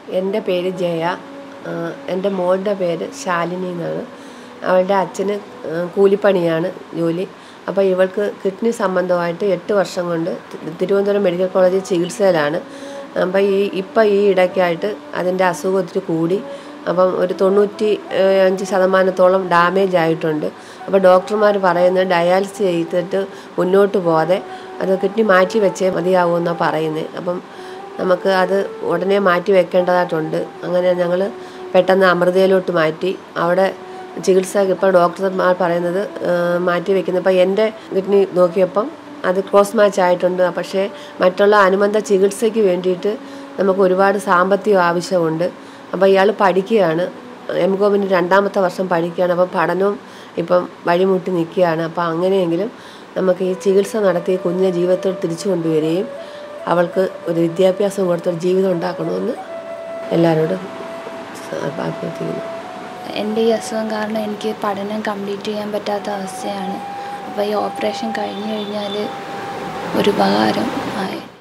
എൻ്റെ പേര് ജയ എൻ്റെ മോളുടെ പേര് ശാലിനി എന്നാണ് അവളുടെ അച്ഛന് കൂലിപ്പണിയാണ് ജോലി അപ്പോൾ ഇവൾക്ക് കിഡ്നി സംബന്ധമായിട്ട് എട്ട് വർഷം കൊണ്ട് തിരുവനന്തപുരം മെഡിക്കൽ കോളേജിൽ ചികിത്സയിലാണ് അപ്പം ഈ ഇപ്പം ഈ ഇടയ്ക്കായിട്ട് അതിൻ്റെ അസുഖം ഒത്തിരി കൂടി അപ്പം ഒരു തൊണ്ണൂറ്റി അഞ്ച് ശതമാനത്തോളം ഡാമേജ് ആയിട്ടുണ്ട് അപ്പോൾ ഡോക്ടർമാർ പറയുന്നത് ഡയാലിസിസ് ചെയ്തിട്ട് മുന്നോട്ട് പോകാതെ അത് കിഡ്നി മാറ്റി വെച്ചേ മതിയാവുമെന്നാണ് പറയുന്നത് അപ്പം നമുക്ക് അത് ഉടനെ മാറ്റി വെക്കേണ്ടതായിട്ടുണ്ട് അങ്ങനെ ഞങ്ങൾ പെട്ടെന്ന് അമൃതയിലോട്ട് മാറ്റി അവിടെ ചികിത്സ ഇപ്പോൾ ഡോക്ടർമാർ പറയുന്നത് മാറ്റി വെക്കുന്നത് ഇപ്പം എൻ്റെ കിഡ്നി നോക്കിയപ്പം അത് ക്രോസ് മാച്ച് ആയിട്ടുണ്ട് പക്ഷേ മറ്റുള്ള അനുബന്ധ ചികിത്സയ്ക്ക് വേണ്ടിയിട്ട് നമുക്ക് ഒരുപാട് സാമ്പത്തികം ആവശ്യമുണ്ട് അപ്പോൾ ഇയാൾ പഠിക്കുകയാണ് എം കോമിന് രണ്ടാമത്തെ വർഷം പഠിക്കുകയാണ് അപ്പം പഠനവും ഇപ്പം വഴിമുട്ടി നിൽക്കുകയാണ് അപ്പോൾ അങ്ങനെയെങ്കിലും നമുക്ക് ഈ ചികിത്സ നടത്തി കുഞ്ഞിനെ ജീവിതത്തിൽ തിരിച്ചു കൊണ്ടുവരികയും അവൾക്ക് ഒരു വിദ്യാഭ്യാസം കൊടുത്തൊരു ജീവിതം ഉണ്ടാക്കണമെന്ന് എല്ലാവരോടും അഭ്യർത്ഥിക്കുന്നു എൻ്റെ ഈ അസുഖം കാരണം എനിക്ക് പഠനം കംപ്ലീറ്റ് ചെയ്യാൻ പറ്റാത്ത അവസ്ഥയാണ് അപ്പോൾ ഈ ഓപ്പറേഷൻ കഴിഞ്ഞു കഴിഞ്ഞാൽ ഒരു ഉപകാരം ആയി